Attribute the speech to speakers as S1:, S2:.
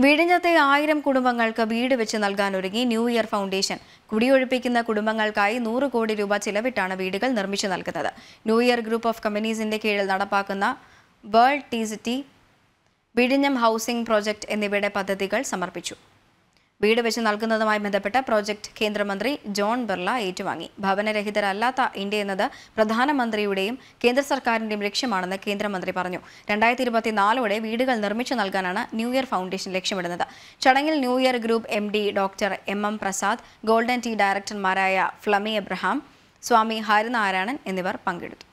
S1: വിഴിഞ്ഞത്തെ ആയിരം കുടുംബങ്ങൾക്ക് വീട് വെച്ച് നൽകാനൊരുങ്ങി ന്യൂ ഇയർ ഫൗണ്ടേഷൻ കുടിയൊഴിപ്പിക്കുന്ന കുടുംബങ്ങൾക്കായി നൂറ് കോടി രൂപ ചിലവിട്ടാണ് വീടുകൾ നിർമ്മിച്ചു നൽകുന്നത് ന്യൂ ഇയർ ഗ്രൂപ്പ് ഓഫ് കമ്പനീസിന്റെ കീഴിൽ നടപ്പാക്കുന്ന വേൾഡ് ടി സിറ്റി വിഴിഞ്ഞം ഹൗസിംഗ് പ്രോജക്റ്റ് എന്നിവയുടെ പദ്ധതികൾ സമർപ്പിച്ചു വീട് വെച്ച് നൽകുന്നതുമായി ബന്ധപ്പെട്ട പ്രോജക്റ്റ് കേന്ദ്രമന്ത്രി ജോൺ ബിർള ഏറ്റുവാങ്ങി ഭവനരഹിതരല്ലാത്ത ഇന്ത്യ എന്നത് പ്രധാനമന്ത്രിയുടെയും കേന്ദ്ര സർക്കാരിന്റെയും ലക്ഷ്യമാണെന്ന് കേന്ദ്രമന്ത്രി പറഞ്ഞു രണ്ടായിരത്തി ഇരുപത്തിനാലോടെ വീടുകൾ നിർമ്മിച്ചു നൽകാനാണ് ന്യൂ ഇയർ ഫൗണ്ടേഷൻ ലക്ഷ്യമിടുന്നത് ചടങ്ങിൽ new year group M D doctor M M Prasad golden tea ഡയറക്ടർമാരായ ഫ്ലമി എബ്രഹാം സ്വാമി ഹരിനാരായണൻ എന്നിവർ പങ്കെടുത്തു